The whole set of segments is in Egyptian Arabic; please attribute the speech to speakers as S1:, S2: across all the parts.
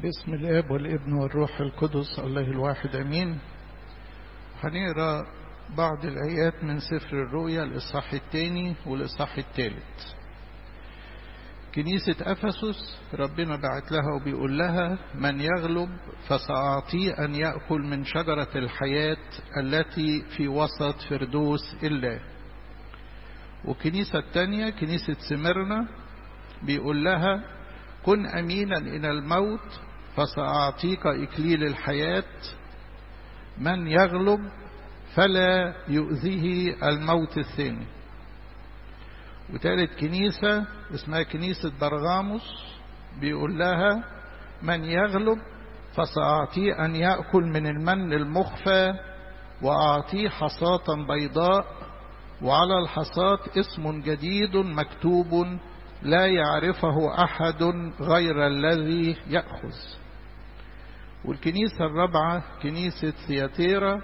S1: باسم الاب والابن والروح القدس الله الواحد امين هنقرا بعض الايات من سفر الرؤيا الاصحاح الثاني والاصحاح الثالث كنيسة أفسس ربنا بعت لها وبيقول لها من يغلب فسأعطيه أن يأكل من شجرة الحياة التي في وسط فردوس الله وكنيسة الثانية كنيسة سمرنا بيقول لها كن أمينا إلى الموت فسأعطيك إكليل الحياة من يغلب فلا يؤذيه الموت الثاني وثالث كنيسة اسمها كنيسة برغاموس بيقول لها من يغلب فسأعطيه أن يأكل من المن المخفى وأعطيه حصاة بيضاء وعلى الحصاة اسم جديد مكتوب لا يعرفه أحد غير الذي يأخذ والكنيسة الرابعة كنيسة ثياتيرا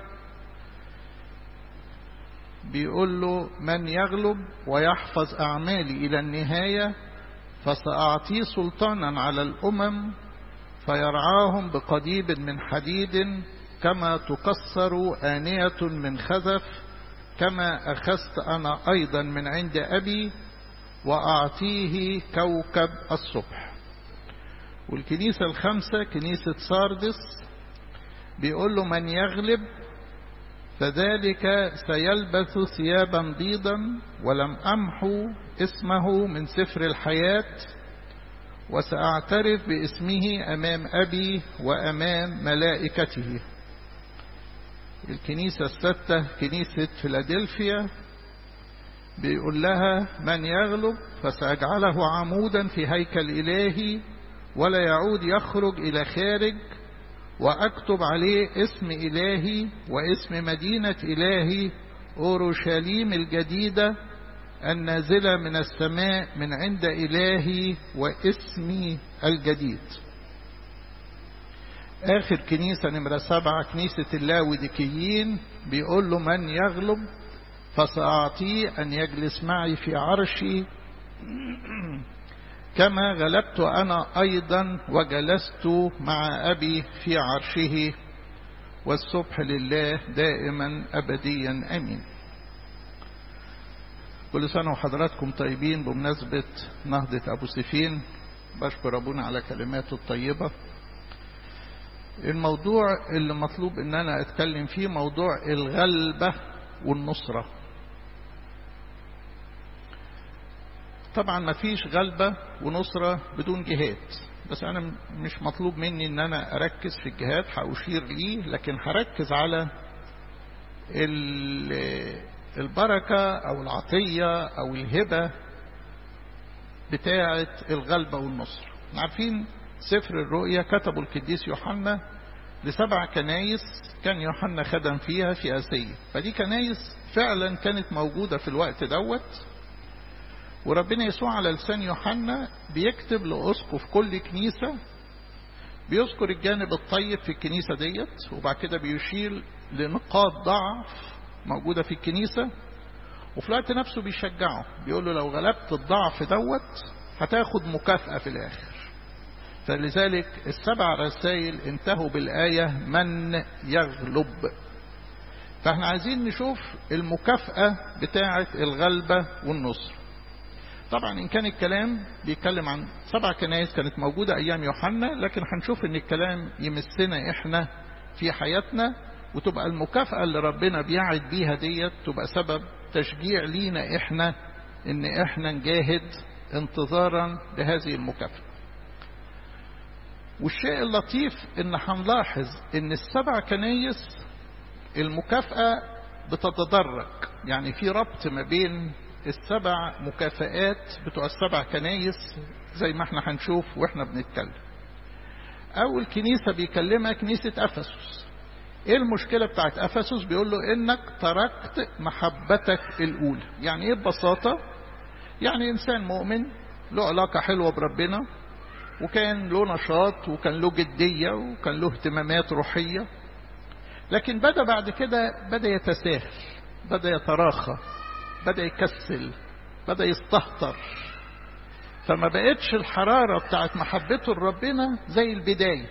S1: بيقول له من يغلب ويحفظ أعمالي إلى النهاية فسأعطيه سلطانا على الأمم فيرعاهم بقضيب من حديد كما تكسر آنية من خزف كما أخذت أنا أيضا من عند أبي وأعطيه كوكب الصبح والكنيسة الخمسة كنيسة ساردس بيقول له من يغلب فذلك سيلبس ثيابا بيضا ولم أمحو اسمه من سفر الحياة وسأعترف باسمه أمام أبي وأمام ملائكته الكنيسة الستة كنيسة فيلادلفيا بيقول لها من يغلب فسأجعله عمودا في هيكل إلهي ولا يعود يخرج إلى خارج وأكتب عليه اسم إلهي واسم مدينة إلهي أورشليم الجديدة النازلة من السماء من عند إلهي واسمي الجديد آخر كنيسة نمرة سبعة كنيسة اللاوديكيين بيقول له من يغلب فسأعطيه أن يجلس معي في عرشي كما غلبت أنا أيضا وجلست مع أبي في عرشه والصبح لله دائما أبديا أمين كل سنة وحضراتكم طيبين بمناسبة نهضة أبو سفين بشكر أبونا على كلماته الطيبة الموضوع اللي مطلوب ان انا اتكلم فيه موضوع الغلبة والنصرة طبعا ما فيش غلبة ونصرة بدون جهاد بس انا مش مطلوب مني ان انا اركز في الجهاد هأشير ليه لكن هركز على البركة او العطية او الهبة بتاعة الغلبة والنصر عارفين سفر الرؤيا كتبه القديس يوحنا لسبع كنايس كان يوحنا خدم فيها في آسيا فدي كنايس فعلا كانت موجودة في الوقت دوت وربنا يسوع على لسان يوحنا بيكتب لأسقف كل كنيسة بيذكر الجانب الطيب في الكنيسة ديت وبعد كده بيشير لنقاط ضعف موجودة في الكنيسة وفي الوقت نفسه بيشجعه بيقول له لو غلبت الضعف دوت هتاخد مكافأة في الآخر فلذلك السبع رسائل انتهوا بالآية من يغلب فاحنا عايزين نشوف المكافأة بتاعة الغلبة والنصر طبعا إن كان الكلام بيتكلم عن سبع كنائس كانت موجودة أيام يوحنا لكن هنشوف إن الكلام يمسنا إحنا في حياتنا وتبقى المكافأة اللي ربنا بيعد بيها ديت تبقى سبب تشجيع لينا إحنا إن إحنا نجاهد انتظارا لهذه المكافأة والشيء اللطيف ان هنلاحظ ان السبع كنايس المكافأة بتتدرج يعني في ربط ما بين السبع مكافآت بتوع السبع كنايس زي ما احنا هنشوف واحنا بنتكلم اول كنيسة بيكلمها كنيسة افسس ايه المشكلة بتاعت افسس بيقول له انك تركت محبتك الاولى يعني ايه ببساطة يعني انسان مؤمن له علاقة حلوة بربنا وكان له نشاط وكان له جدية وكان له اهتمامات روحية لكن بدأ بعد كده بدأ يتساهل بدأ يتراخى بدأ يكسل بدأ يستهتر فما بقتش الحرارة بتاعت محبته لربنا زي البداية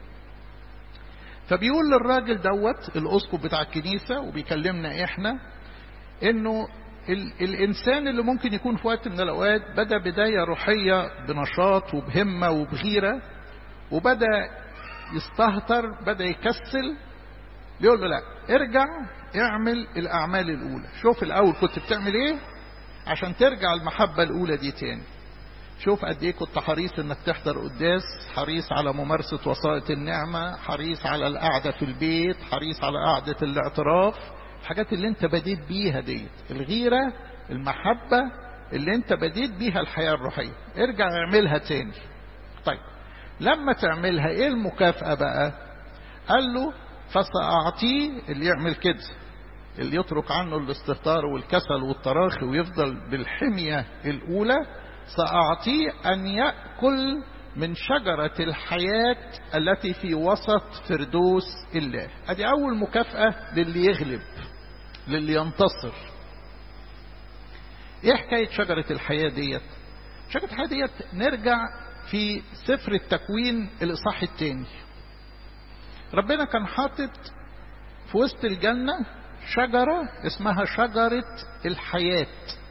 S1: فبيقول للراجل دوت الأسقف بتاع الكنيسة وبيكلمنا إحنا إنه ال الإنسان اللي ممكن يكون في وقت من الأوقات بدأ بداية روحية بنشاط وبهمة وبغيرة وبدأ يستهتر بدأ يكسل بيقول له لا ارجع اعمل الأعمال الأولى شوف الأول كنت بتعمل إيه عشان ترجع المحبة الأولى دي تاني شوف قد ايه كنت حريص انك تحضر قداس حريص على ممارسة وسائط النعمة حريص على القعدة في البيت حريص على قعدة الاعتراف الحاجات اللي انت بديت بيها ديت الغيرة المحبة اللي انت بديت بيها الحياة الروحية ارجع اعملها تاني طيب لما تعملها ايه المكافأة بقى قال له فسأعطيه اللي يعمل كده اللي يترك عنه الاستهتار والكسل والتراخي ويفضل بالحمية الأولى سأعطيه أن يأكل من شجرة الحياة التي في وسط فردوس الله ادي أول مكافأة للي يغلب للي ينتصر ايه حكاية شجرة الحياة ديت شجرة الحياة ديت نرجع في سفر التكوين الإصحاح الثاني ربنا كان حاطط في وسط الجنة شجرة اسمها شجرة الحياة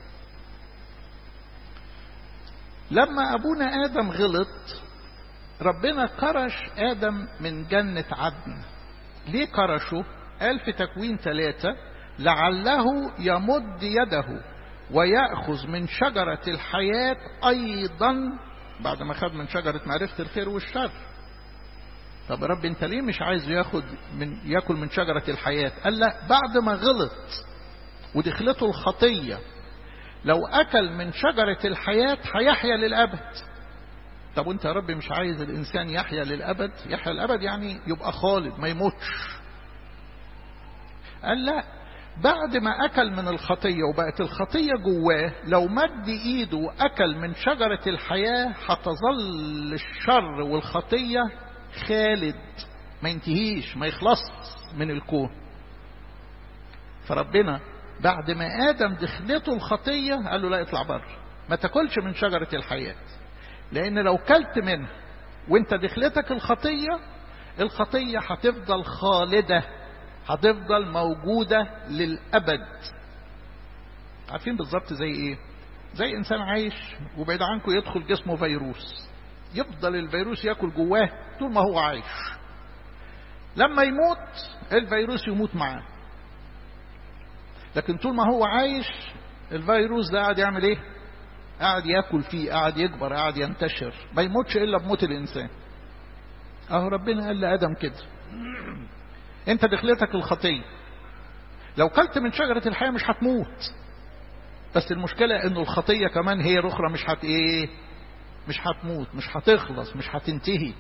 S1: لما أبونا آدم غلط ربنا كرش آدم من جنة عدن ليه كرشه قال في تكوين ثلاثة لعله يمد يده ويأخذ من شجرة الحياة أيضا بعد ما خد من شجرة معرفة الخير والشر طب رب انت ليه مش عايز ياخد من ياكل من شجرة الحياة قال لا بعد ما غلط ودخلته الخطية لو أكل من شجرة الحياة هيحيا للأبد طب وانت يا رب مش عايز الإنسان يحيا للأبد يحيا للأبد يعني يبقى خالد ما يموتش قال لا بعد ما أكل من الخطية وبقت الخطية جواه لو مد إيده وأكل من شجرة الحياة هتظل الشر والخطية خالد ما ينتهيش ما يخلص من الكون فربنا بعد ما آدم دخلته الخطية قال له لا اطلع بره ما تاكلش من شجرة الحياة لأن لو كلت منها وانت دخلتك الخطية الخطية هتفضل خالدة هتفضل موجودة للأبد عارفين بالظبط زي ايه زي انسان عايش وبعيد عنكم يدخل جسمه فيروس يفضل الفيروس ياكل جواه طول ما هو عايش لما يموت الفيروس يموت معاه لكن طول ما هو عايش الفيروس ده قاعد يعمل ايه قاعد ياكل فيه قاعد يكبر قاعد ينتشر ما يموتش الا بموت الانسان اهو ربنا قال لادم كده انت دخلتك الخطيه لو كلت من شجره الحياه مش هتموت بس المشكله انه الخطيه كمان هي الاخرى مش هت ايه مش هتموت مش هتخلص مش هتنتهي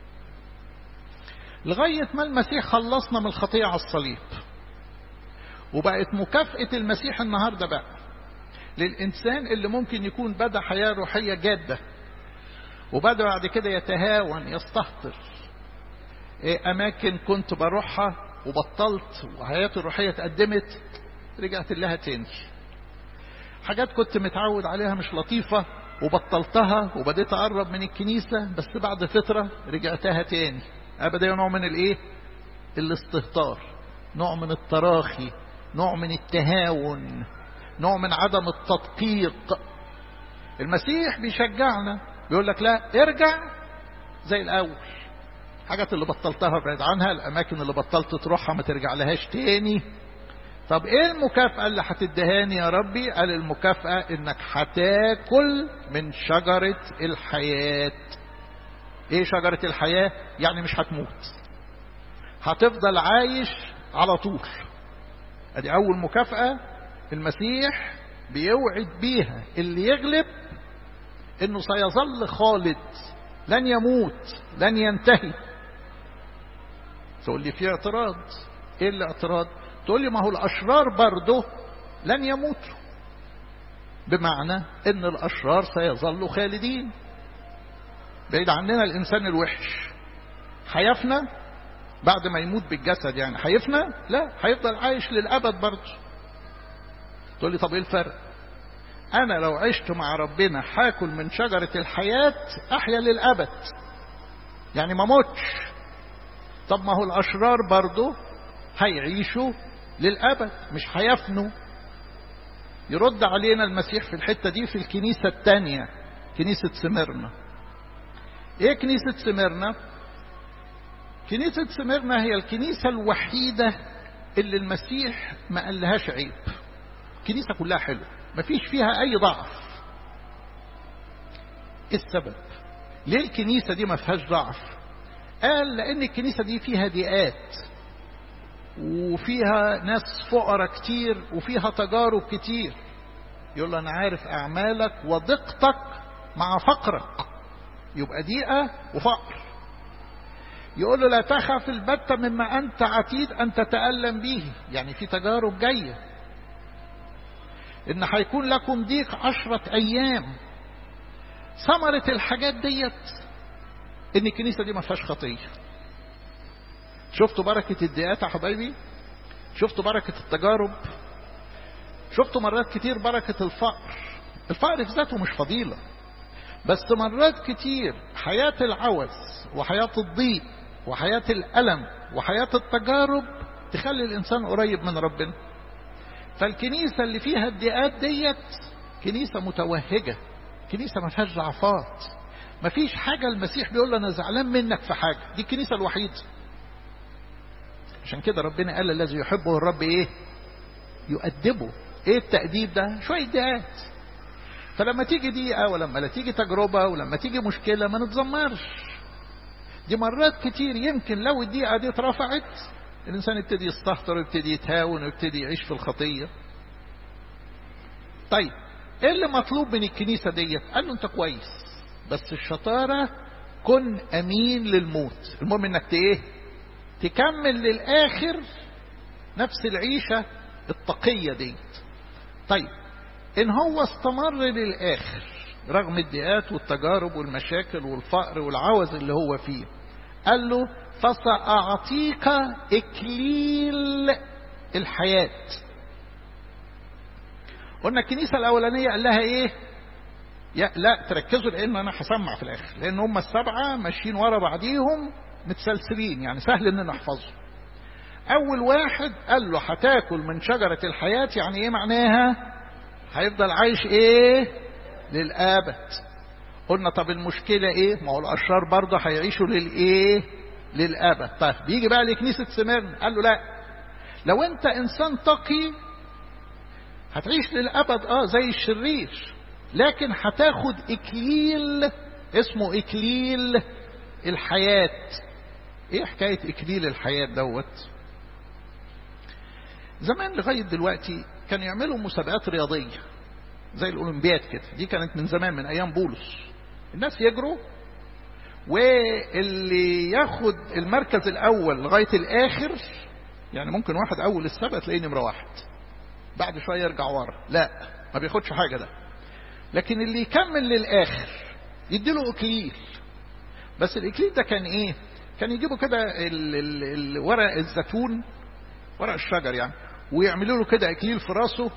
S1: لغايه ما المسيح خلصنا من الخطيه على الصليب وبقت مكافأة المسيح النهاردة بقى للإنسان اللي ممكن يكون بدأ حياة روحية جادة وبدأ بعد كده يتهاون يستهتر إيه أماكن كنت بروحها وبطلت وحياتي الروحية اتقدمت رجعت لها تاني حاجات كنت متعود عليها مش لطيفة وبطلتها وبديت أقرب من الكنيسة بس بعد فترة رجعتها تاني أبدا نوع من الإيه الاستهتار نوع من التراخي نوع من التهاون نوع من عدم التدقيق المسيح بيشجعنا بيقول لك لا ارجع زي الاول حاجات اللي بطلتها ابعد عنها الاماكن اللي بطلت تروحها ما ترجع لهاش تاني طب ايه المكافأة اللي هتدهاني يا ربي قال المكافأة انك هتاكل من شجرة الحياة ايه شجرة الحياة يعني مش هتموت هتفضل عايش على طول ادي اول مكافأة المسيح بيوعد بيها اللي يغلب انه سيظل خالد لن يموت لن ينتهي تقول لي في اعتراض ايه الاعتراض تقول لي ما هو الاشرار برضه لن يموتوا بمعنى ان الاشرار سيظلوا خالدين بعيد عننا الانسان الوحش هيفنى بعد ما يموت بالجسد يعني هيفنى لا هيفضل عايش للابد برضه تقول لي طب ايه الفرق أنا لو عشت مع ربنا هاكل من شجرة الحياة أحيا للأبد يعني ما موتش طب ما هو الأشرار برضه هيعيشوا للأبد مش هيفنوا يرد علينا المسيح في الحتة دي في الكنيسة الثانية كنيسة سمرنا ايه كنيسة سمرنا كنيسة سمرنا هي الكنيسة الوحيدة اللي المسيح ما قالهاش عيب الكنيسة كلها حلوة ما فيش فيها أي ضعف ايه السبب ليه الكنيسة دي ما فيهاش ضعف قال لأن الكنيسة دي فيها ضيقات وفيها ناس فقراء كتير وفيها تجارب كتير يقول له أنا عارف أعمالك وضيقتك مع فقرك يبقى ضيقة وفقر يقول له لا تخف البتة مما أنت عتيد أن تتألم به يعني في تجارب جاية إن هيكون لكم ضيق عشرة أيام ثمرة الحاجات ديت إن الكنيسة دي ما فيهاش خطية شفتوا بركة الضيقات يا حبايبي شفتوا بركة التجارب شفتوا مرات كتير بركة الفقر الفقر في ذاته مش فضيلة بس مرات كتير حياة العوز وحياة الضيق وحياة الألم وحياة التجارب تخلي الإنسان قريب من ربنا فالكنيسة اللي فيها الضيقات ديت كنيسة متوهجة كنيسة ما فيهاش ضعفات ما فيش حاجة المسيح بيقول له أنا زعلان منك في حاجة دي الكنيسة الوحيدة عشان كده ربنا قال الذي يحبه الرب ايه يؤدبه ايه التأديب ده شوية دقات فلما تيجي دقيقة ولما لا تيجي تجربة ولما تيجي مشكلة ما نتذمرش دي مرات كتير يمكن لو الدقيقة دي اترفعت الإنسان يبتدي يستهتر ويبتدي يتهاون ويبتدي يعيش في الخطية طيب ايه اللي مطلوب من الكنيسة ديت قال له انت كويس بس الشطارة كن امين للموت المهم انك ايه تكمل للآخر نفس العيشة التقية ديت طيب إن هو استمر للآخر رغم الضيقات والتجارب والمشاكل والفقر والعوز اللي هو فيه قال له فسأعطيك إكليل الحياة قلنا الكنيسة الأولانية قال لها إيه يا لا تركزوا لأن أنا هسمع في الآخر لأن هم السبعة ماشيين ورا بعضيهم متسلسلين يعني سهل ان نحفظه اول واحد قال له هتاكل من شجرة الحياة يعني ايه معناها هيفضل عايش ايه للابد قلنا طب المشكلة ايه ما هو الاشرار برضه هيعيشوا للايه للابد طيب بيجي بقى لكنيسة سميرن قال له لا لو انت انسان تقي هتعيش للابد اه زي الشرير لكن هتاخد اكليل اسمه اكليل الحياه ايه حكاية اكليل الحياة دوت زمان لغاية دلوقتي كانوا يعملوا مسابقات رياضية زي الاولمبياد كده دي كانت من زمان من ايام بولس الناس يجروا واللي ياخد المركز الاول لغاية الاخر يعني ممكن واحد اول السبق تلاقيه نمرة واحد بعد شوية يرجع ورا لا ما بياخدش حاجة ده لكن اللي يكمل للاخر يديله اكليل بس الاكليل ده كان ايه كان يجيبوا كده ورق الزيتون ورق الشجر يعني ويعملوا له كده اكليل في راسه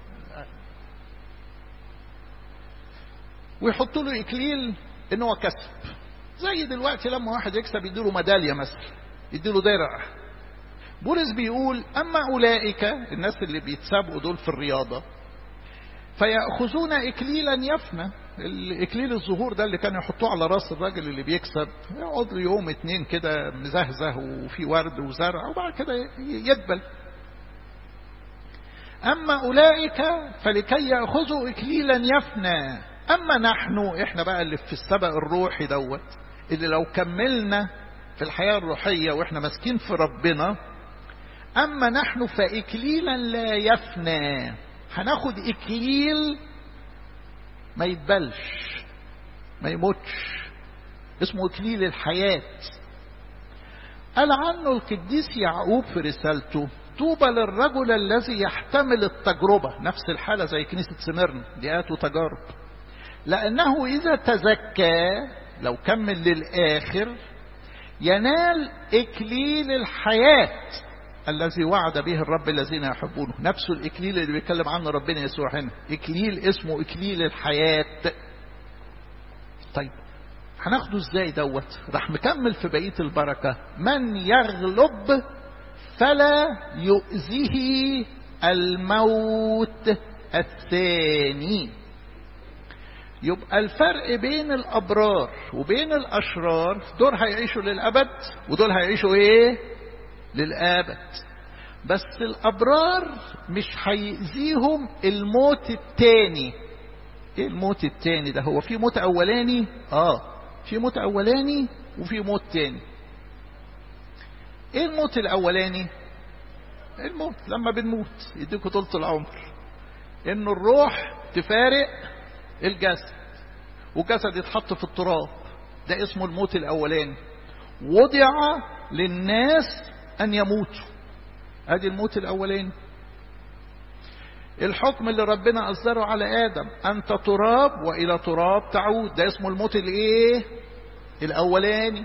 S1: ويحطوا له اكليل ان هو كسب زي دلوقتي لما واحد يكسب يديله ميداليه مثلا يديله درع بولس بيقول اما اولئك الناس اللي بيتسابقوا دول في الرياضه فيأخذون إكليلا يفنى الإكليل الظهور ده اللي كانوا يحطوه على راس الراجل اللي بيكسب يقعد له يوم اتنين كده مزهزه وفي ورد وزرع وبعد كده يدبل أما أولئك فلكي يأخذوا إكليلا يفنى أما نحن إحنا بقى اللي في السبق الروحي دوت اللي لو كملنا في الحياة الروحية وإحنا ماسكين في ربنا أما نحن فإكليلا لا يفنى هناخد إكليل ما يتبلش ما يموتش اسمه إكليل الحياة قال عنه القديس يعقوب في رسالته طوبى للرجل الذي يحتمل التجربة نفس الحالة زي كنيسة سمرن ديات وتجارب لأنه إذا تزكى لو كمل للآخر ينال إكليل الحياة الذي وعد به الرب الذين يحبونه نفس الإكليل اللي بيتكلم عنه ربنا يسوع هنا إكليل اسمه إكليل الحياة طيب هناخده ازاي دوت راح مكمل في بقية البركة من يغلب فلا يؤذيه الموت الثاني يبقى الفرق بين الأبرار وبين الأشرار دول هيعيشوا للأبد ودول هيعيشوا إيه للأبد بس الأبرار مش هيأذيهم الموت التاني إيه الموت التاني ده هو في موت أولاني آه في موت أولاني وفي موت تاني إيه الموت الأولاني الموت لما بنموت يديكوا طولة العمر إن الروح تفارق الجسد وجسد يتحط في التراب ده اسمه الموت الأولاني وضع للناس أن يموتوا ادي الموت الأولاني الحكم اللي ربنا أصدره على آدم أنت تراب وإلى تراب تعود ده اسمه الموت الإيه الأولاني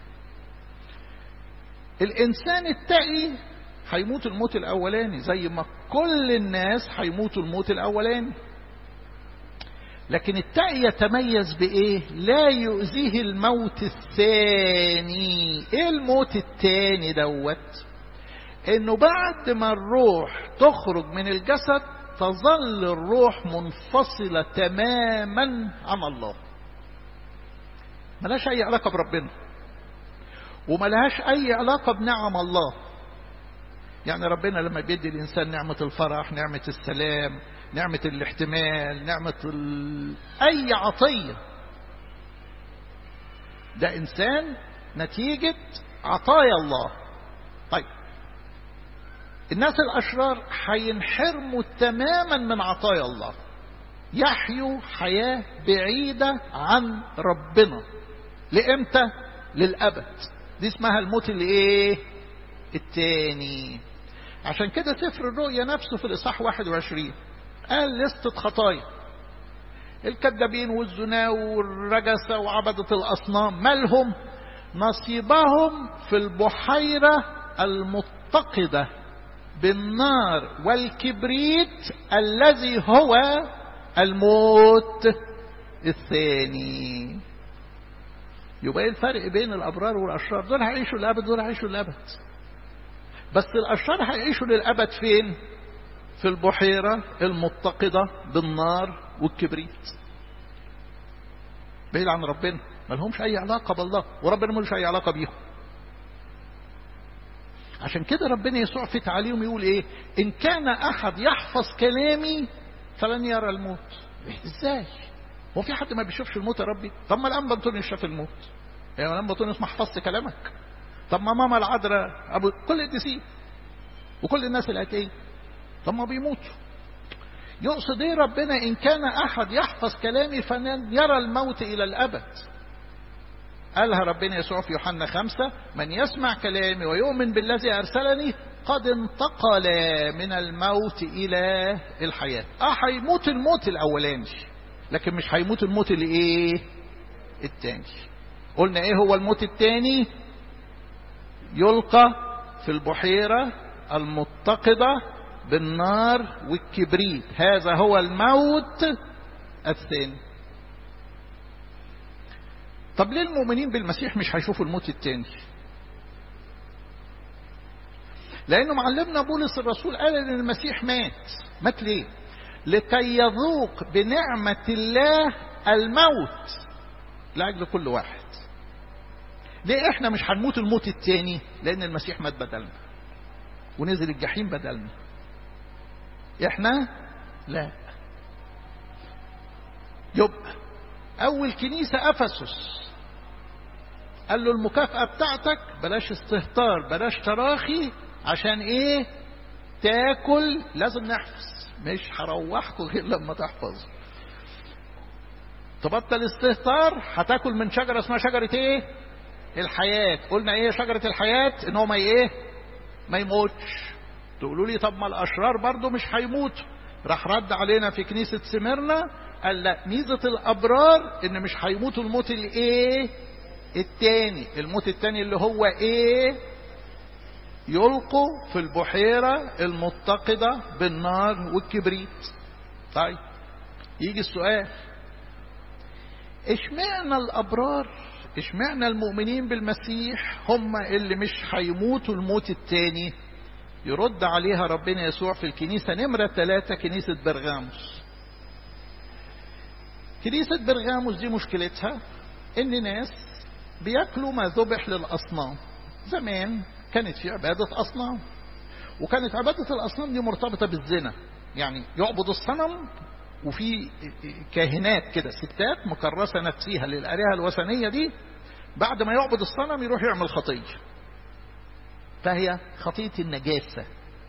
S1: الإنسان التقي هيموت الموت الأولاني زي ما كل الناس هيموتوا الموت الأولاني لكن التقي يتميز بإيه لا يؤذيه الموت الثاني إيه الموت الثاني دوت إنه بعد ما الروح تخرج من الجسد تظل الروح منفصلة تماما عن الله ملهاش أي علاقة بربنا وملهاش أي علاقة بنعم الله يعني ربنا لما بيدي الإنسان نعمة الفرح نعمة السلام نعمة الاحتمال نعمة ال... أي عطية ده إنسان نتيجة عطايا الله طيب الناس الأشرار هينحرموا تماما من عطايا الله يحيوا حياة بعيدة عن ربنا لإمتى للأبد دي اسمها الموت اللي ايه التاني عشان كده سفر الرؤيا نفسه في الإصحاح 21 قال لستة خطايا الكذابين والزنا والرجسة وعبدة الأصنام مالهم نصيبهم في البحيرة المتقدة بالنار والكبريت الذي هو الموت الثاني يبقى ايه الفرق بين الابرار والاشرار دول هيعيشوا للابد دول هيعيشوا للابد بس الاشرار هيعيشوا للابد فين في البحيرة المتقدة بالنار والكبريت بعيد عن ربنا ما لهمش اي علاقة بالله وربنا ملوش اي علاقة بيهم عشان كده ربنا يسوع في تعليم يقول ايه ان كان احد يحفظ كلامي فلن يرى الموت ازاي هو في حد ما بيشوفش الموت يا ربي طب ما الانبا انطونيوس شاف الموت يعني الانبا انطونيوس ما حفظت كلامك طب ما ماما العذراء ابو كل القديسين وكل الناس الاتيه طب ما بيموتوا يقصد ايه ربنا ان كان احد يحفظ كلامي فلن يرى الموت الى الابد قالها ربنا يسوع في يوحنا خمسة من يسمع كلامي ويؤمن بالذي أرسلني قد انتقل من الموت إلى الحياة اه هيموت الموت الأولاني لكن مش هيموت الموت اللي ايه التاني قلنا ايه هو الموت التاني يلقى في البحيرة المتقدة بالنار والكبريت هذا هو الموت الثاني طب ليه المؤمنين بالمسيح مش هيشوفوا الموت التاني لانه معلمنا بولس الرسول قال ان المسيح مات مات ليه لكي يذوق بنعمة الله الموت لأجل كل واحد ليه احنا مش هنموت الموت التاني لان المسيح مات بدلنا ونزل الجحيم بدلنا احنا لا يبقى اول كنيسة افسس قال له المكافأة بتاعتك بلاش استهتار بلاش تراخي عشان ايه تاكل لازم نحفظ مش هروحكم غير لما تحفظ تبطل استهتار هتاكل من شجرة اسمها شجرة ايه الحياة قلنا ايه شجرة الحياة ان هو ما ايه ما يموتش تقولوا لي طب ما الاشرار برضو مش هيموتوا راح رد علينا في كنيسة سميرنا قال لا ميزة الابرار ان مش هيموتوا الموت الايه التاني الموت التاني اللي هو ايه يلقوا في البحيرة المتقدة بالنار والكبريت طيب يجي السؤال اشمعنى الأبرار اشمعنى المؤمنين بالمسيح هم اللي مش هيموتوا الموت التاني يرد عليها ربنا يسوع في الكنيسة نمرة ثلاثة كنيسة برغاموس كنيسة برغاموس دي مشكلتها ان ناس بياكلوا ما ذبح للأصنام زمان كانت في عبادة أصنام وكانت عبادة الأصنام دي مرتبطة بالزنا يعني يعبد الصنم وفي كاهنات كده ستات مكرسة نفسيها للآلهة الوثنية دي بعد ما يعبد الصنم يروح يعمل خطية فهي خطية النجاسة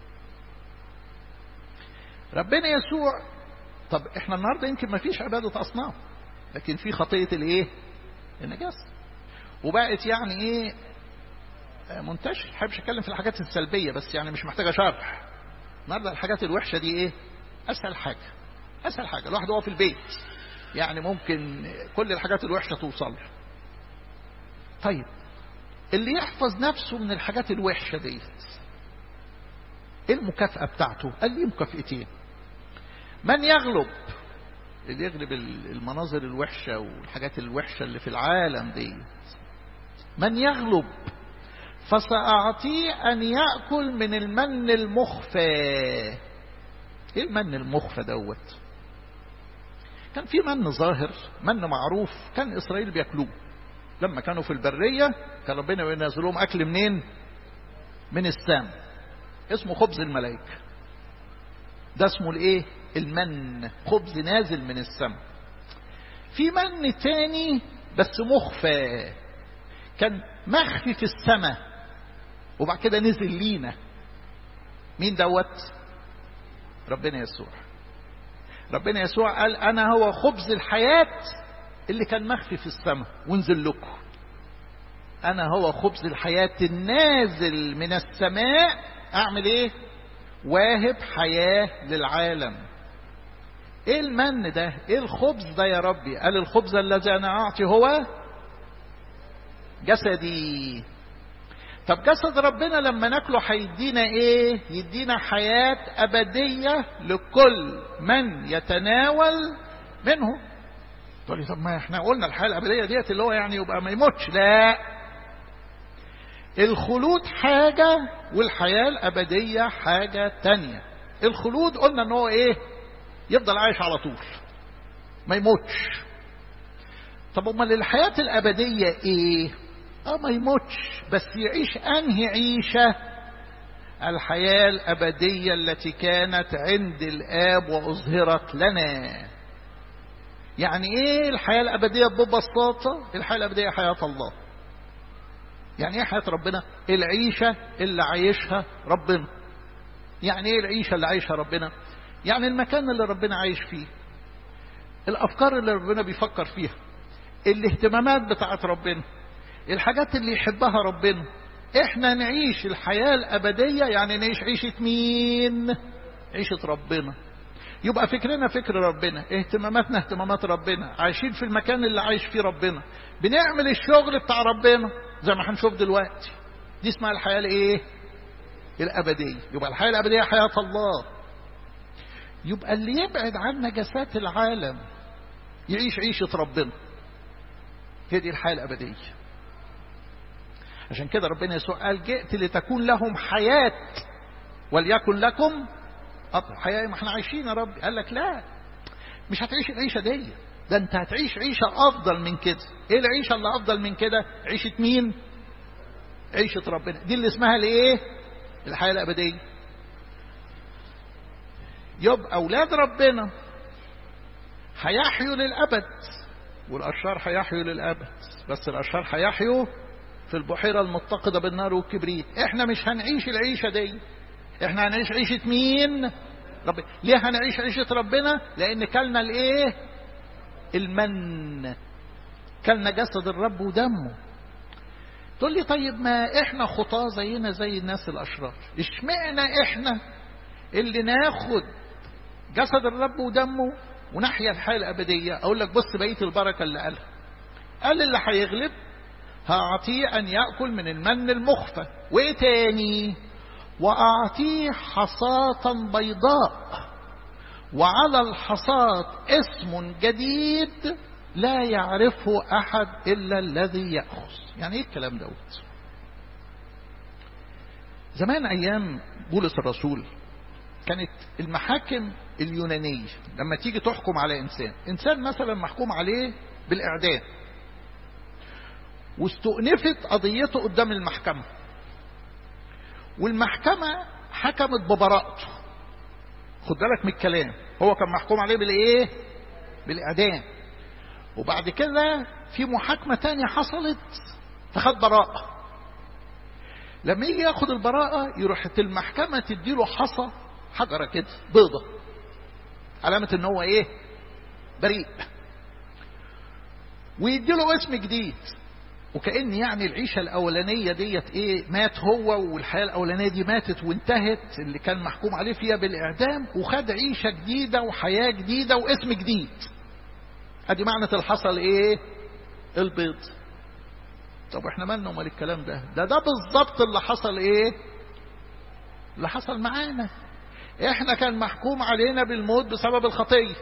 S1: ربنا يسوع طب احنا النهارده يمكن ما فيش عبادة أصنام لكن في خطية الايه النجاسة وبقت يعني ايه منتشر حابش اتكلم في الحاجات السلبية بس يعني مش محتاجة شرح النهارده الحاجات الوحشة دي ايه اسهل حاجة اسهل حاجة الواحد هو في البيت يعني ممكن كل الحاجات الوحشة توصل طيب اللي يحفظ نفسه من الحاجات الوحشة ديت ايه المكافأة بتاعته قال لي مكافئتين من يغلب اللي يغلب المناظر الوحشة والحاجات الوحشة اللي في العالم دي من يغلب فسأعطيه أن يأكل من المن المخفى إيه المن المخفى دوت كان في من ظاهر من معروف كان إسرائيل بياكلوه لما كانوا في البرية كان ربنا ينزل لهم أكل منين من السام اسمه خبز الملائكة ده اسمه الايه المن خبز نازل من السماء في من تاني بس مخفى كان مخفي في السماء وبعد كده نزل لينا مين دوت ربنا يسوع ربنا يسوع قال انا هو خبز الحياة اللي كان مخفي في السماء ونزل لكم انا هو خبز الحياة النازل من السماء اعمل ايه واهب حياة للعالم ايه المن ده ايه الخبز ده يا ربي قال الخبز الذي انا اعطي هو جسدي طب جسد ربنا لما ناكله هيدينا ايه يدينا حياة ابدية لكل من يتناول منه تقول لي طب ما احنا قلنا الحياة الابدية ديت اللي هو يعني يبقى ما يموتش لا الخلود حاجة والحياة الابدية حاجة تانية الخلود قلنا ان هو ايه يفضل عايش على طول ما يموتش طب امال الحياة الابدية ايه اه ما يموتش بس يعيش انهي عيشة الحياة الابدية التي كانت عند الاب واظهرت لنا يعني ايه الحياة الابدية ببساطة الحياة الابدية حياة الله يعني ايه حياة ربنا العيشة اللي عايشها ربنا يعني ايه العيشة اللي عايشها ربنا يعني المكان اللي ربنا عايش فيه الافكار اللي ربنا بيفكر فيها الاهتمامات بتاعت ربنا الحاجات اللي يحبها ربنا احنا نعيش الحياة الابدية يعني نعيش عيشة مين عيشة ربنا يبقى فكرنا فكر ربنا اهتماماتنا اهتمامات ربنا عايشين في المكان اللي عايش فيه ربنا بنعمل الشغل بتاع ربنا زي ما هنشوف دلوقتي دي اسمها الحياة الايه الابدية يبقى الحياة الابدية حياة الله يبقى اللي يبعد عن نجاسات العالم يعيش عيشة ربنا هي دي الحياة الأبدية عشان كده ربنا يسوع قال جئت لتكون لهم حياة وليكن لكم أطلع حياة ما احنا عايشين يا رب قال لك لا مش هتعيش العيشة دي ده انت هتعيش عيشة أفضل من كده ايه العيشة اللي أفضل من كده عيشة مين عيشة ربنا دي اللي اسمها الايه الحياة الأبدية يبقى أولاد ربنا هيحيوا للأبد والأشرار هيحيوا للأبد بس الأشرار هيحيوا في البحيرة المتقدة بالنار والكبريت احنا مش هنعيش العيشة دي احنا هنعيش عيشة مين رب... ليه هنعيش عيشة ربنا لأن كلنا الايه المن كلنا جسد الرب ودمه تقول لي طيب ما احنا خطاه زينا زي الناس الأشرار اشمعنا احنا اللي ناخد جسد الرب ودمه ونحيا الحياة الأبدية أقول لك بص بقية البركة اللي قالها قال اللي هيغلب هأعطيه أن يأكل من المن المخفى وإيه تاني وأعطيه حصاة بيضاء وعلى الحصاة اسم جديد لا يعرفه أحد إلا الذي يأخذ يعني إيه الكلام دوت زمان أيام بولس الرسول كانت المحاكم اليونانية لما تيجي تحكم على إنسان إنسان مثلا محكوم عليه بالإعدام واستؤنفت قضيته قدام المحكمة والمحكمة حكمت ببراءته خد بالك من الكلام هو كان محكوم عليه بالايه بالاعدام وبعد كده في محاكمة تانية حصلت فخد براءة لما يجي ياخد البراءة يروح المحكمة تديله حصى حجرة كده بيضة علامة ان هو ايه بريء ويديله اسم جديد وكأن يعني العيشة الأولانية ديت إيه مات هو والحياة الأولانية دي ماتت وانتهت اللي كان محكوم عليه فيها بالإعدام وخد عيشة جديدة وحياة جديدة واسم جديد أدي معنى الحصل إيه البيض طب احنا مالنا ومال الكلام ده ده ده بالظبط اللي حصل ايه اللي حصل معانا احنا كان محكوم علينا بالموت بسبب الخطيه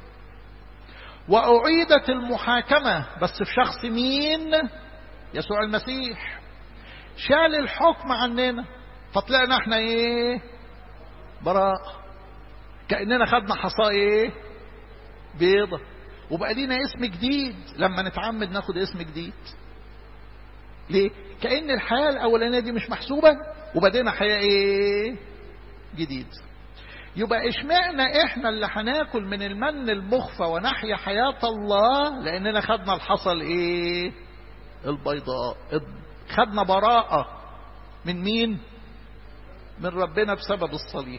S1: وأعيدت المحاكمة بس في شخص مين يسوع المسيح شال الحكم عننا فطلعنا احنا ايه براء كأننا خدنا حصاة ايه بيضة وبقى لينا اسم جديد لما نتعمد ناخد اسم جديد ليه كأن الحياة الأولانية دي مش محسوبة وبدينا حياة ايه جديد يبقى اشمعنا احنا اللي هناكل من المن المخفى ونحيا حياة الله لاننا خدنا الحصل ايه البيضاء خدنا براءة من مين من ربنا بسبب الصليب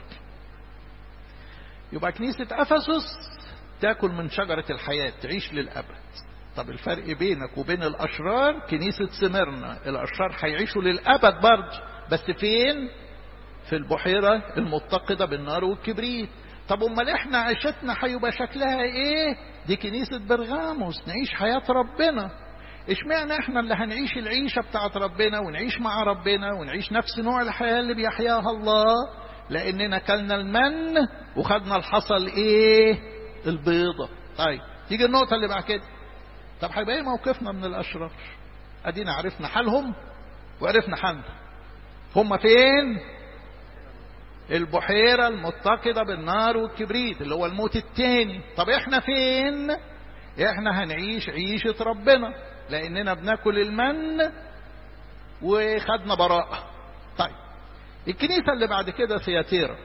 S1: يبقى كنيسة افسس تاكل من شجرة الحياة تعيش للأبد طب الفرق بينك وبين الأشرار كنيسة سمرنا الأشرار هيعيشوا للأبد برضه بس فين في البحيرة المتقدة بالنار والكبريت طب امال احنا عيشتنا هيبقى شكلها ايه دي كنيسة برغاموس نعيش حياة ربنا اشمعنى احنا اللي هنعيش العيشة بتاعت ربنا ونعيش مع ربنا ونعيش نفس نوع الحياة اللي بيحياها الله لاننا كلنا المن وخدنا الحصل ايه البيضة طيب تيجي النقطة اللي بعد كده طب هيبقى ايه موقفنا من الاشرار ادينا عرفنا حالهم وعرفنا حالنا هم فين البحيرة المتقدة بالنار والكبريت اللي هو الموت التاني طب احنا فين احنا هنعيش عيشة ربنا لاننا بناكل المن وخدنا براءة طيب الكنيسة اللي بعد كده سياتيرا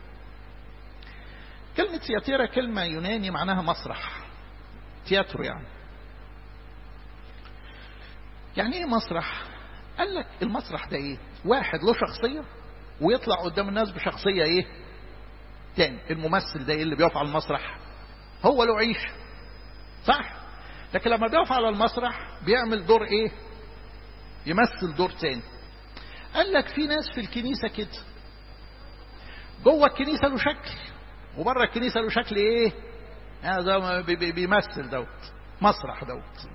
S1: كلمة سياتيرا كلمة يوناني معناها مسرح تياترو يعني يعني ايه مسرح قال لك المسرح ده ايه واحد له شخصية ويطلع قدام الناس بشخصية ايه تاني الممثل ده ايه اللي بيقف على المسرح هو له عيش صح لكن لما بيقف على المسرح بيعمل دور ايه يمثل دور تاني قال لك في ناس في الكنيسة كده جوه الكنيسة له شكل وبره الكنيسة له شكل ايه هذا بيمثل دوت مسرح دوت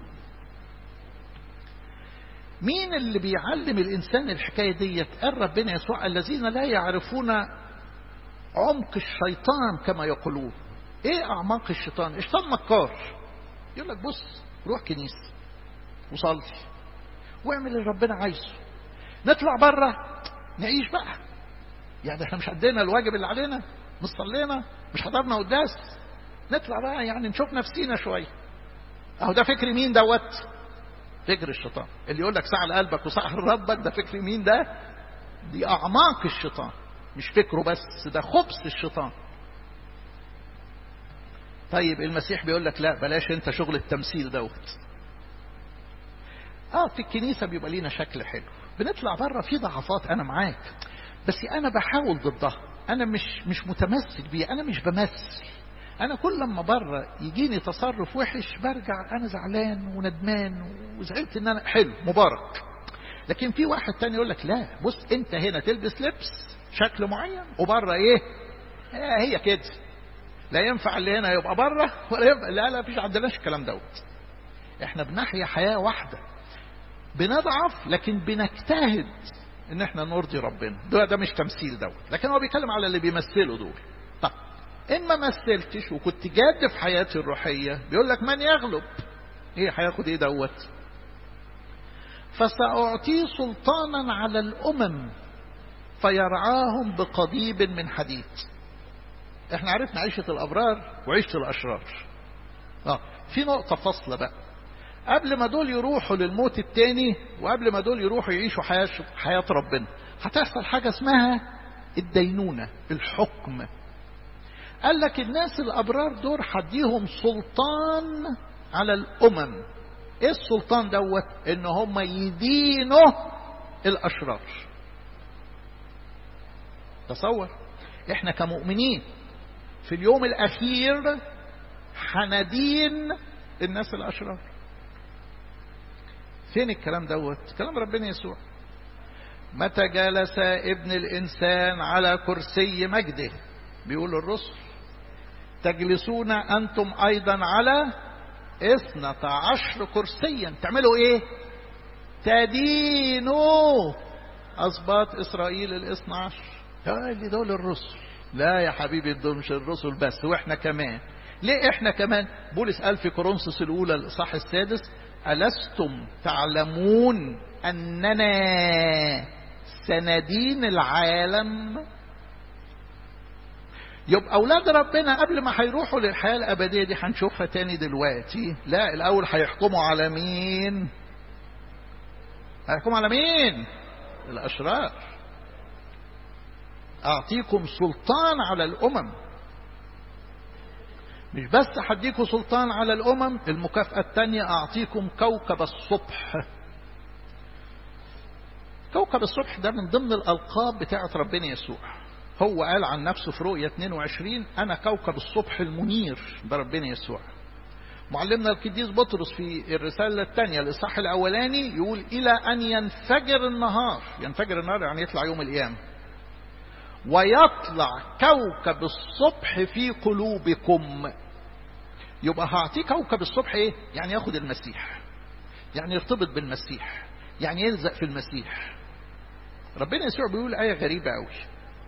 S1: مين اللي بيعلم الإنسان الحكاية ديت قال ربنا يسوع الذين لا يعرفون عمق الشيطان كما يقولون ايه اعماق الشيطان الشيطان مكار يقول لك بص روح كنيسة وصلي واعمل اللي ربنا عايزه نطلع بره نعيش بقى يعني احنا مش عدينا الواجب اللي علينا مش صلينا مش حضرنا قداس نطلع بقى يعني نشوف نفسينا شويه اهو ده فكر مين دوت فكر الشيطان اللي يقول لك سعى قلبك وسعى ربك ده فكر مين ده دي اعماق الشيطان مش فكره بس ده خبث الشيطان طيب المسيح بيقول لك لا بلاش انت شغل التمثيل دوت اه في الكنيسة بيبقى لينا شكل حلو بنطلع بره في ضعفات انا معاك بس انا بحاول ضدها انا مش مش متمسك بيه انا مش بمثل انا كل لما بره يجيني تصرف وحش برجع انا زعلان وندمان وزعلت ان انا حلو مبارك لكن في واحد تاني يقول لك لا بص انت هنا تلبس لبس شكل معين وبره ايه آه هي كده لا ينفع اللي هنا يبقى بره ولا ينفع لا لا فيش عندناش الكلام دوت احنا بنحيا حياة واحدة بنضعف لكن بنجتهد ان احنا نرضي ربنا ده, ده مش تمثيل دوت لكن هو بيتكلم على اللي بيمثلوا دول طب ان ما مثلتش وكنت جاد في حياتي الروحية بيقول لك من يغلب ايه هياخد ايه دوت فسأعطيه سلطانا على الأمم فيرعاهم بقضيب من حديد احنا عرفنا عيشة الأبرار وعيشة الأشرار اه في نقطة فاصلة بقى قبل ما دول يروحوا للموت التاني وقبل ما دول يروحوا يعيشوا حياة, حياة ربنا هتحصل حاجة اسمها الدينونة الحكم قال لك الناس الأبرار دول هديهم سلطان على الأمم ايه السلطان دوت ان هم يدينوا الأشرار تصور احنا كمؤمنين في اليوم الأخير هندين الناس الأشرار فين الكلام دوت كلام ربنا يسوع متى جلس ابن الإنسان على كرسي مجده بيقول الرسل تجلسون أنتم أيضا على اثنة عشر كرسيا تعملوا ايه تدينوا أسباط إسرائيل الاثنى عشر اللي دول الرسل لا يا حبيبي دول مش الرسل بس واحنا كمان ليه احنا كمان بولس قال في كورنثوس الاولى الاصحاح السادس ألستم تعلمون أننا سندين العالم يبقى أولاد ربنا قبل ما هيروحوا للحياة الأبدية دي هنشوفها تاني دلوقتي لا الأول هيحكموا على مين هيحكموا على مين الأشرار أعطيكم سلطان على الأمم مش بس هديكم سلطان على الأمم المكافأة الثانية أعطيكم كوكب الصبح كوكب الصبح ده من ضمن الألقاب بتاعة ربنا يسوع هو قال عن نفسه في رؤية 22 أنا كوكب الصبح المنير ده ربنا يسوع معلمنا القديس بطرس في الرسالة الثانية الإصحاح الأولاني يقول إلى أن ينفجر النهار ينفجر النهار يعني يطلع يوم القيامة ويطلع كوكب الصبح في قلوبكم يبقى هعطيه كوكب الصبح ايه يعني ياخد المسيح يعني يرتبط بالمسيح يعني يلزق في المسيح ربنا يسوع بيقول آية غريبة قوي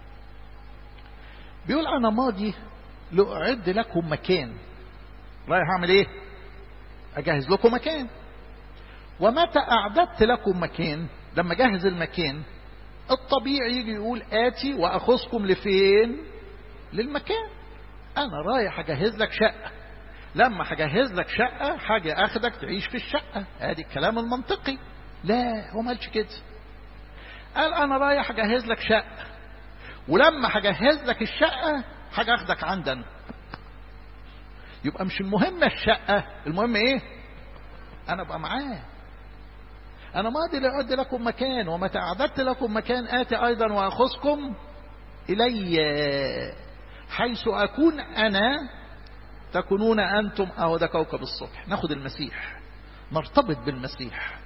S1: بيقول أنا ماضي لأعد لكم مكان رايح أعمل إيه أجهز لكم مكان ومتى أعددت لكم مكان لما أجهز المكان الطبيعي يجي يقول آتي وأخذكم لفين للمكان أنا رايح أجهز لك شقة لما هجهز لك شقة حاجة أخدك تعيش في الشقة ادي الكلام المنطقي لا هو ما قالش كده قال أنا رايح أجهز لك شقة ولما هجهز لك الشقة حاجة أخدك عندنا يبقى مش المهم الشقة المهم إيه أنا أبقى معاه أنا ماضي لأعد لكم مكان ومتى أعددت لكم مكان آتي أيضا وأخذكم إلي حيث أكون أنا تكونون أنتم أهو ده كوكب الصبح ناخد المسيح نرتبط بالمسيح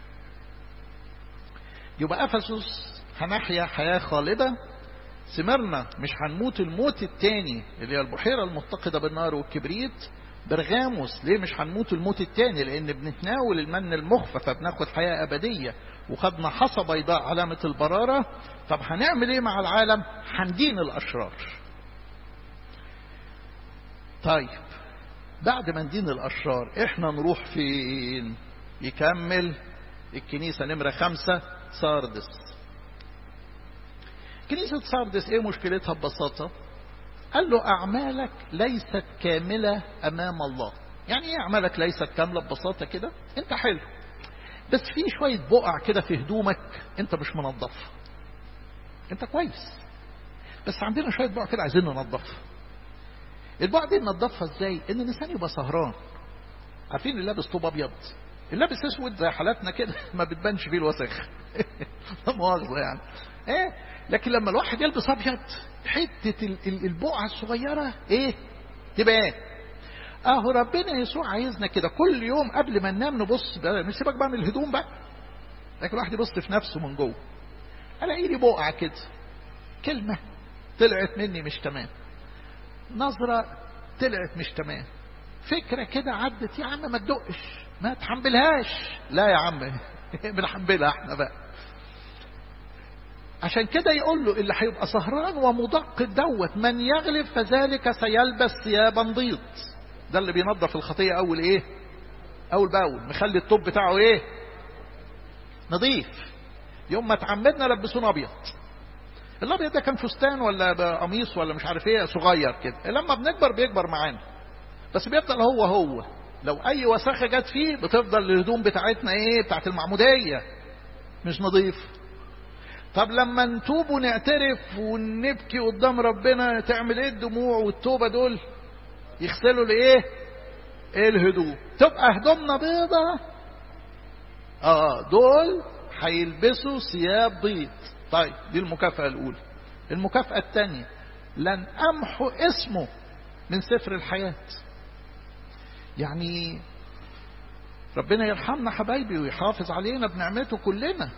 S1: يبقى أفسس هنحيا حياة خالدة سمرنا مش هنموت الموت التاني اللي هي البحيرة المتقدة بالنار والكبريت برغاموس ليه مش هنموت الموت التاني لان بنتناول المن المخفى فبناخد حياة ابدية وخدنا حصى بيضاء علامة البرارة طب هنعمل ايه مع العالم هندين الاشرار طيب بعد ما ندين الاشرار احنا نروح فين يكمل الكنيسة نمرة خمسة ساردس كنيسة ساردس ايه مشكلتها ببساطة قال له أعمالك ليست كاملة أمام الله يعني ايه أعمالك ليست كاملة ببساطة كده انت حلو بس في شوية بقع كده في هدومك انت مش منظفها انت كويس بس عندنا شوية بقع كده عايزين ننظفها البقع دي ننظفها ازاي ان الانسان يبقى سهران عارفين اللي لابس طوب ابيض اللي لابس اسود زي حالاتنا كده ما بتبانش فيه الوسخ مؤاخذه يعني ايه لكن لما الواحد يلبس ابيض حته البقعه الصغيره ايه تبقى ايه اهو ربنا يسوع عايزنا كده كل يوم قبل ما ننام نبص مش سيبك بقى من الهدوم بقى لكن الواحد يبص في نفسه من جوه الاقي لي بقعه كده كلمه طلعت مني مش تمام نظره طلعت مش تمام فكره كده عدت يا عم ما تدقش ما تحملهاش لا يا عم بنحملها احنا بقى عشان كده يقول له اللي هيبقى سهران ومدق دوت من يغلب فذلك سيلبس ثيابا بيض ده اللي بينظف الخطيه اول ايه اول باول مخلي الطب بتاعه ايه نظيف يوم ما تعمدنا لبسونا ابيض الابيض ده كان فستان ولا قميص ولا مش عارف ايه صغير كده لما بنكبر بيكبر معانا بس بيفضل هو هو لو اي وساخه جت فيه بتفضل الهدوم بتاعتنا ايه بتاعت المعموديه مش نظيف طب لما نتوب ونعترف ونبكي قدام ربنا تعمل ايه الدموع والتوبه دول يغسلوا الايه الهدوم تبقى هدومنا بيضة اه دول هيلبسوا ثياب بيض طيب دي المكافأة الأولى المكافأة الثانية لن أمحو اسمه من سفر الحياة يعني ربنا يرحمنا حبايبي ويحافظ علينا بنعمته كلنا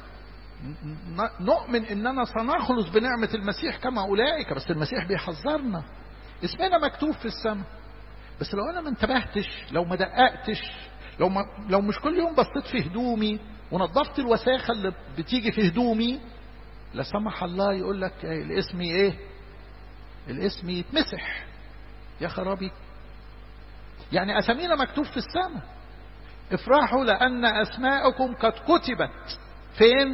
S1: نؤمن اننا سنخلص بنعمة المسيح كما اولئك بس المسيح بيحذرنا اسمنا مكتوب في السماء بس لو انا ما انتبهتش لو ما دققتش لو ما لو مش كل يوم بصيت في هدومي ونظفت الوساخه اللي بتيجي في هدومي لا سمح الله يقول لك الاسم ايه الاسم يتمسح يا خرابي يعني اسامينا مكتوب في السماء افرحوا لان اسماءكم قد كتبت فين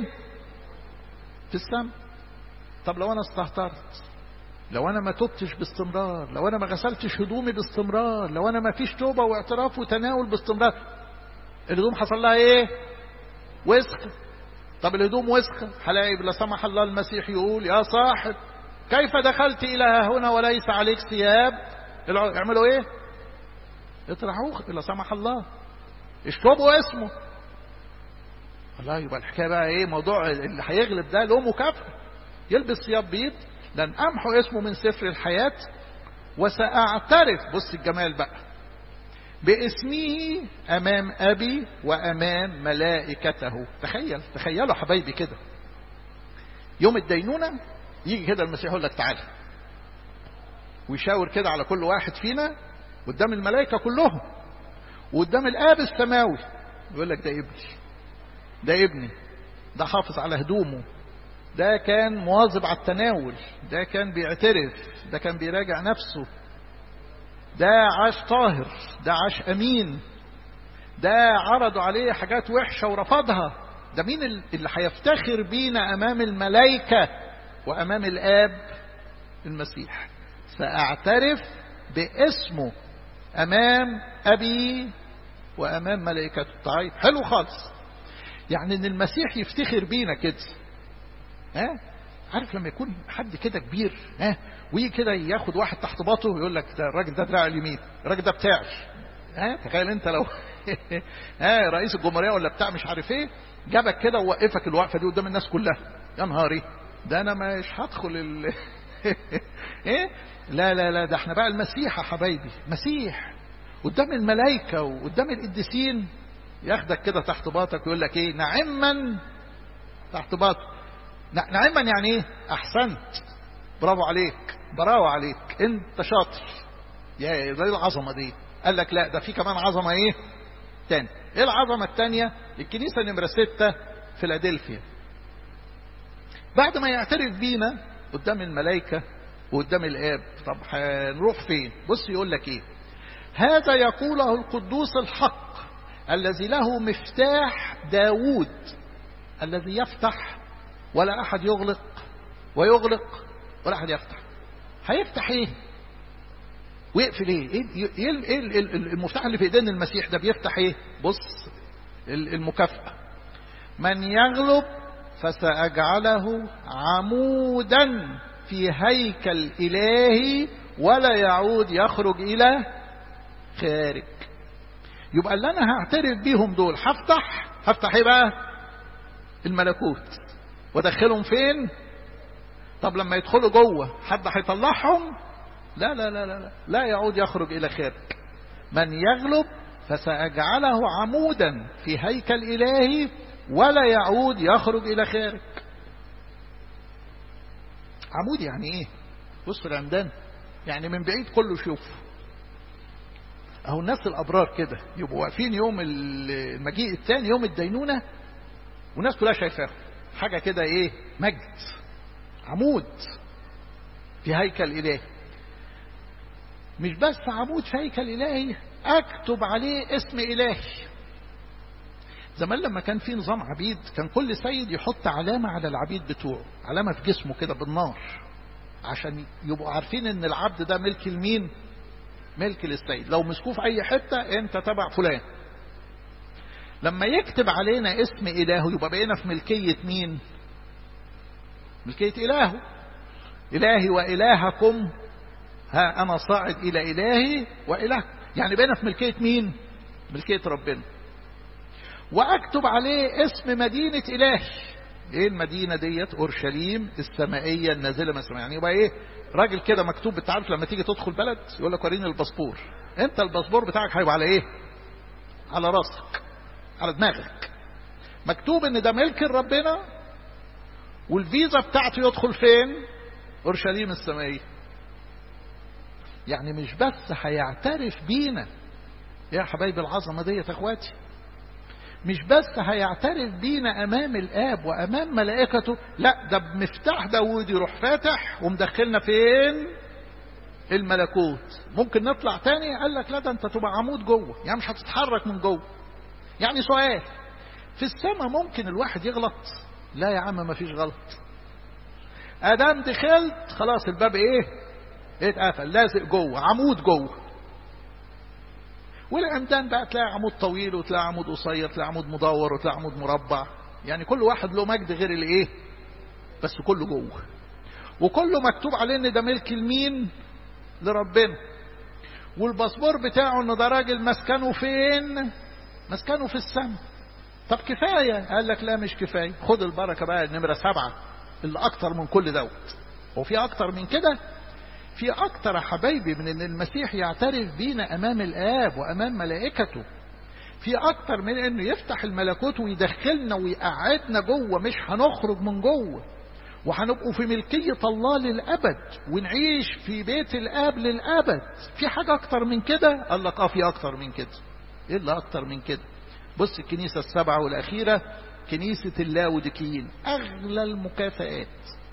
S1: في السماء طب لو انا استهترت لو انا ما تبتش باستمرار لو انا ما غسلتش هدومي باستمرار لو انا ما فيش توبه واعتراف وتناول باستمرار الهدوم حصل لها ايه وسخ طب الهدوم وسخه هلاقي لا سمح الله المسيح يقول يا صاحب كيف دخلت الى هنا وليس عليك ثياب يعملوا ايه اطرحوه لا سمح الله اشربوا اسمه الله يبقى الحكايه بقى ايه موضوع اللي هيغلب ده له مكافاه يلبس ثياب بيض لن أمحو اسمه من سفر الحياة وسأعترف بص الجمال بقى باسمه أمام أبي وأمام ملائكته تخيل تخيلوا حبايبي كده يوم الدينونة يجي كده المسيح يقول لك تعالى ويشاور كده على كل واحد فينا قدام الملائكة كلهم وقدام الآب السماوي يقول لك ده ابني ده ابني ده حافظ على هدومه ده كان مواظب على التناول ده كان بيعترف ده كان بيراجع نفسه ده عاش طاهر ده عاش أمين ده عرضوا عليه حاجات وحشة ورفضها ده مين اللي هيفتخر بينا أمام الملائكة وأمام الآب المسيح سأعترف باسمه أمام أبي وأمام ملائكته طيب حلو خالص يعني ان المسيح يفتخر بينا كده ها عارف لما يكون حد كده كبير ها ويجي كده ياخد واحد تحت باطه ويقول لك ده الراجل ده دراع اليمين الراجل ده بتاعي ها تخيل انت لو ها رئيس الجمهوريه ولا بتاع مش عارف ايه جابك كده ووقفك الوقفه دي قدام الناس كلها يا نهاري ده انا مش هدخل ال... ايه لا لا لا ده احنا بقى المسيح يا حبايبي مسيح قدام الملائكه وقدام القديسين ياخدك كده تحت باطك ويقول لك ايه نعما تحت باطك نعما يعني ايه احسنت برافو عليك برافو عليك انت شاطر يا زي العظمه دي قال لك لا ده في كمان عظمه ايه تاني ايه العظمه الثانيه الكنيسه نمره ستة فيلادلفيا بعد ما يعترف بينا قدام الملائكه وقدام الاب طب هنروح فين بص يقول لك ايه هذا يقوله القدوس الحق الذي له مفتاح داوود الذي يفتح ولا أحد يغلق ويغلق ولا أحد يفتح هيفتح إيه ويقفل إيه إيه, إيه المفتاح اللي في إيدين المسيح ده بيفتح إيه بص المكافأة من يغلب فسأجعله عمودا في هيكل إلهي ولا يعود يخرج إلى خارج يبقى اللي أنا هعترف بيهم دول هفتح هفتح إيه بقى الملكوت وادخلهم فين طب لما يدخلوا جوه حد هيطلعهم لا لا لا لا لا يعود يخرج الى خارج من يغلب فسأجعله عمودا في هيكل إلهي ولا يعود يخرج إلى خارج عمود يعني إيه بص العمدان يعني من بعيد كله يشوف أهو الناس الأبرار كده يبقوا واقفين يوم المجيء الثاني يوم الدينونة والناس كلها شايفاهم حاجة كده ايه مجد عمود في هيكل إلهي مش بس عمود في هيكل إلهي أكتب عليه اسم إلهي زمان لما كان في نظام عبيد كان كل سيد يحط علامة على العبيد بتوعه علامة في جسمه كده بالنار عشان يبقوا عارفين ان العبد ده ملك المين ملك للسيد لو مسكوه في اي حتة انت تبع فلان لما يكتب علينا اسم الهه يبقى بقينا في ملكية مين ملكية الهه الهي والهكم ها انا صاعد الى الهي واله يعني بقينا في ملكية مين ملكية ربنا واكتب عليه اسم مدينة الهي ايه المدينة ديت اورشليم السمائية النازلة من السماء يعني يبقى ايه راجل كده مكتوب انت عارف لما تيجي تدخل بلد يقول لك وريني الباسبور انت الباسبور بتاعك هيبقى على ايه على راسك على دماغك مكتوب ان ده ملك ربنا والفيزا بتاعته يدخل فين اورشليم السمائية يعني مش بس هيعترف بينا يا حبايب العظمة ديت يا اخواتي مش بس هيعترف بينا امام الاب وامام ملائكته لا ده بمفتاح داوود يروح فاتح ومدخلنا فين الملكوت ممكن نطلع تاني قال لك لا ده انت تبقى عمود جوه يعني مش هتتحرك من جوه يعني سؤال في السماء ممكن الواحد يغلط لا يا عم ما فيش غلط ادام دخلت خلاص الباب ايه اتقفل لازق جوه عمود جوه والعمدان بقى تلاقي عمود طويل وتلاقي عمود قصير تلاقي عمود مدور وتلاقي عمود مربع يعني كل واحد له مجد غير الايه بس كله جوه وكله مكتوب عليه ان ده ملك المين لربنا والباسبور بتاعه ان ده راجل مسكنه فين مسكنه في السماء طب كفاية قال لك لا مش كفاية خد البركة بقى النمرة سبعة اللي اكتر من كل دوت هو في اكتر من كده في أكتر يا حبايبي من أن المسيح يعترف بينا أمام الآب وأمام ملائكته في أكتر من أنه يفتح الملكوت ويدخلنا ويقعدنا جوه مش هنخرج من جوه وهنبقوا في ملكية الله للأبد ونعيش في بيت الآب للأبد في حاجة أكتر من كده قال لك آه في أكتر من كده إيه اللي أكتر من كده بص الكنيسة السبعة والأخيرة كنيسة اللاودكيين أغلى المكافآت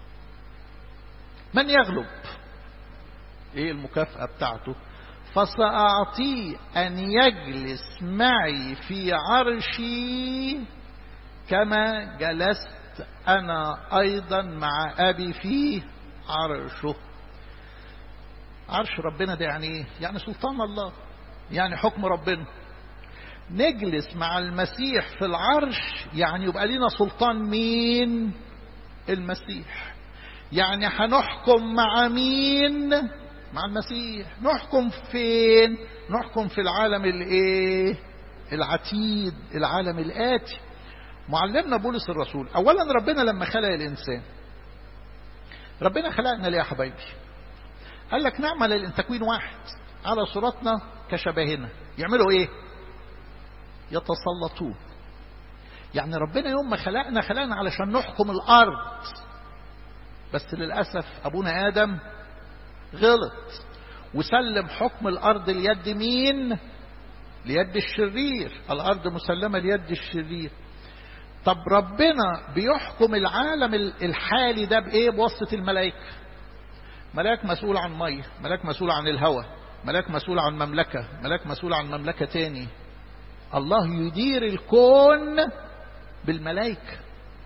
S1: من يغلب ايه المكافأة بتاعته فسأعطيه أن يجلس معي في عرشي كما جلست أنا أيضا مع أبي في عرشه عرش ربنا ده يعني ايه يعني سلطان الله يعني حكم ربنا نجلس مع المسيح في العرش يعني يبقى لنا سلطان مين المسيح يعني هنحكم مع مين مع المسيح نحكم فين نحكم في العالم الايه العتيد العالم الآتي معلمنا بولس الرسول اولا ربنا لما خلق الانسان ربنا خلقنا ليه يا حبايبي قال لك نعمل التكوين واحد على صورتنا كشبهنا يعملوا ايه يتسلطون يعني ربنا يوم ما خلقنا خلقنا علشان نحكم الارض بس للاسف ابونا ادم غلط وسلم حكم الأرض ليد مين ليد الشرير الأرض مسلمة ليد الشرير طب ربنا بيحكم العالم الحالي ده بإيه بواسطة الملائكة ملاك مسؤول عن مية ملاك مسؤول عن الهواء ملاك مسؤول عن مملكة ملاك مسؤول عن مملكة تاني الله يدير الكون بالملائكة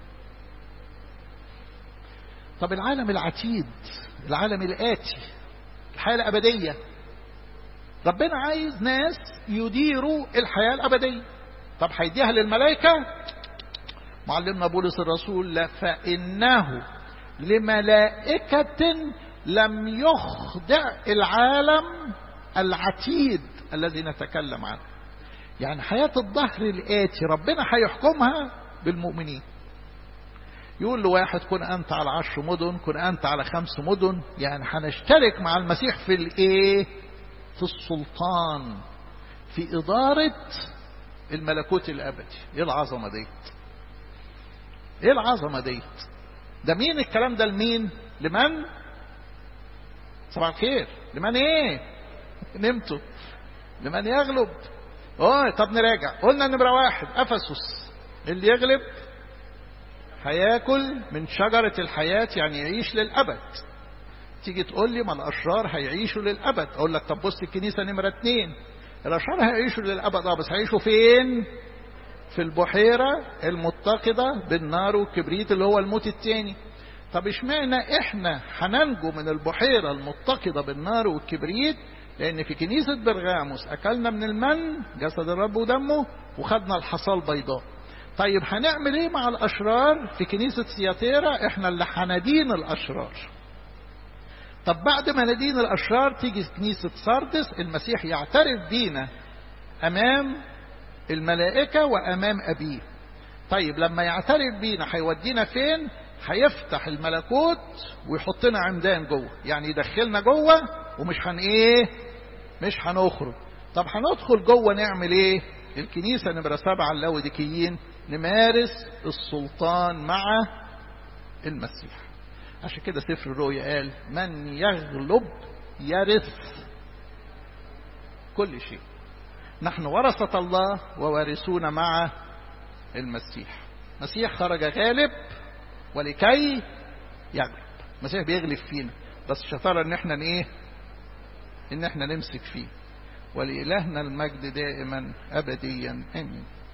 S1: طب العالم العتيد العالم الآتي الحياة الأبدية ربنا عايز ناس يديروا الحياة الأبدية طب هيديها للملائكة معلمنا بولس الرسول لا فإنه لملائكة لم يخضع العالم العتيد الذي نتكلم عنه يعني حياة الظهر الآتي ربنا هيحكمها بالمؤمنين يقول له واحد كن أنت على عشر مدن كن أنت على خمس مدن يعني هنشترك مع المسيح في الإيه في السلطان في إدارة الملكوت الأبدي إيه العظمة ديت إيه العظمة ديت ده مين الكلام ده لمين لمن صباح الخير لمن إيه نمتوا لمن يغلب اه طب نراجع قلنا نمرة واحد أفسس اللي يغلب هياكل من شجرة الحياة يعني يعيش للأبد تيجي تقول لي ما الأشرار هيعيشوا للأبد أقول لك طب بص الكنيسة نمرة اتنين الأشرار هيعيشوا للأبد اه بس هيعيشوا فين في البحيرة المتقدة بالنار والكبريت اللي هو الموت التاني طب اشمعنى احنا هننجو من البحيرة المتقدة بالنار والكبريت لان في كنيسة برغاموس اكلنا من المن جسد الرب ودمه وخدنا الحصال بيضاء طيب هنعمل ايه مع الاشرار في كنيسة سياتيرا احنا اللي هندين الاشرار طب بعد ما ندين الاشرار تيجي كنيسة ساردس المسيح يعترف بينا امام الملائكة وامام ابيه طيب لما يعترف بينا هيودينا فين هيفتح الملكوت ويحطنا عمدان جوه يعني يدخلنا جوه ومش هن ايه مش هنخرج طب هندخل جوه نعمل ايه الكنيسة نمرة سبعة اللاوديكيين نمارس السلطان مع المسيح عشان كده سفر الرؤيا قال من يغلب يرث كل شيء نحن ورثة الله ووارثون مع المسيح المسيح خرج غالب ولكي يغلب المسيح بيغلب فينا بس الشطارة ان احنا ايه ان احنا نمسك فيه ولإلهنا المجد دائما أبديا آمين